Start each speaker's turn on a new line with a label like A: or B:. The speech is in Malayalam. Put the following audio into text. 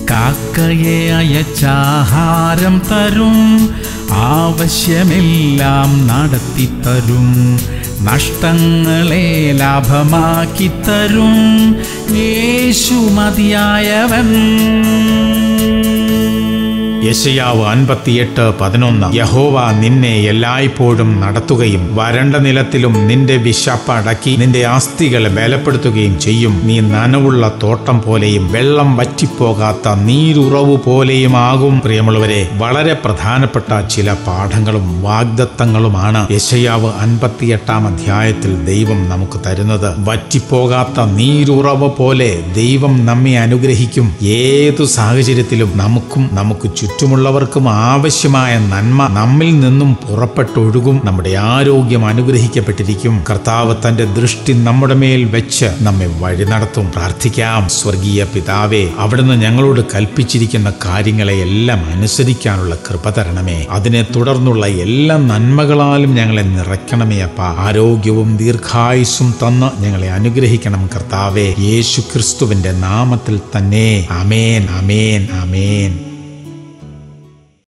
A: കാക്കയെ അയച്ചാഹാരം തരും ആവശ്യമെല്ലാം നടത്തിത്തരും നഷ്ടങ്ങളെ ലാഭമാക്കി തരും യേശു മതിയായവൻ
B: യശയാവ് അൻപത്തിയെട്ട് പതിനൊന്ന് യഹോവ നിന്നെ എല്ലായ്പ്പോഴും നടത്തുകയും വരണ്ട നിലത്തിലും നിന്റെ വിശപ്പ് അടക്കി നിന്റെ ആസ്തികളെ ബലപ്പെടുത്തുകയും ചെയ്യും നീ നനവുള്ള തോട്ടം പോലെയും വെള്ളം വറ്റിപ്പോകാത്ത നീരുറവ് പോലെയുമാകും പ്രിയമുള്ളവരെ വളരെ പ്രധാനപ്പെട്ട ചില പാഠങ്ങളും വാഗ്ദത്തങ്ങളുമാണ് യശയാവ് അൻപത്തിയെട്ടാം അധ്യായത്തിൽ ദൈവം നമുക്ക് തരുന്നത് വറ്റിപ്പോകാത്ത നീരുറവ് പോലെ ദൈവം നമ്മെ അനുഗ്രഹിക്കും ഏതു സാഹചര്യത്തിലും നമുക്കും നമുക്ക് ചുറ്റുമുള്ളവർക്കും ആവശ്യമായ നന്മ നമ്മിൽ നിന്നും പുറപ്പെട്ടൊഴുകും നമ്മുടെ ആരോഗ്യം അനുഗ്രഹിക്കപ്പെട്ടിരിക്കും കർത്താവ് തന്റെ ദൃഷ്ടി നമ്മുടെ മേൽ വെച്ച് നമ്മെ വഴി നടത്തും പ്രാർത്ഥിക്കാം സ്വർഗീയ പിതാവേ അവിടുന്ന് ഞങ്ങളോട് കൽപ്പിച്ചിരിക്കുന്ന കാര്യങ്ങളെയെല്ലാം അനുസരിക്കാനുള്ള കൃപ തരണമേ അതിനെ തുടർന്നുള്ള എല്ലാ നന്മകളാലും ഞങ്ങളെ നിറയ്ക്കണമേ അപ്പ ആരോഗ്യവും ദീർഘായുസ്സും തന്ന് ഞങ്ങളെ അനുഗ്രഹിക്കണം കർത്താവേ യേശു ക്രിസ്തുവിന്റെ നാമത്തിൽ തന്നെ അമേൻ അമേൻ അമേൻ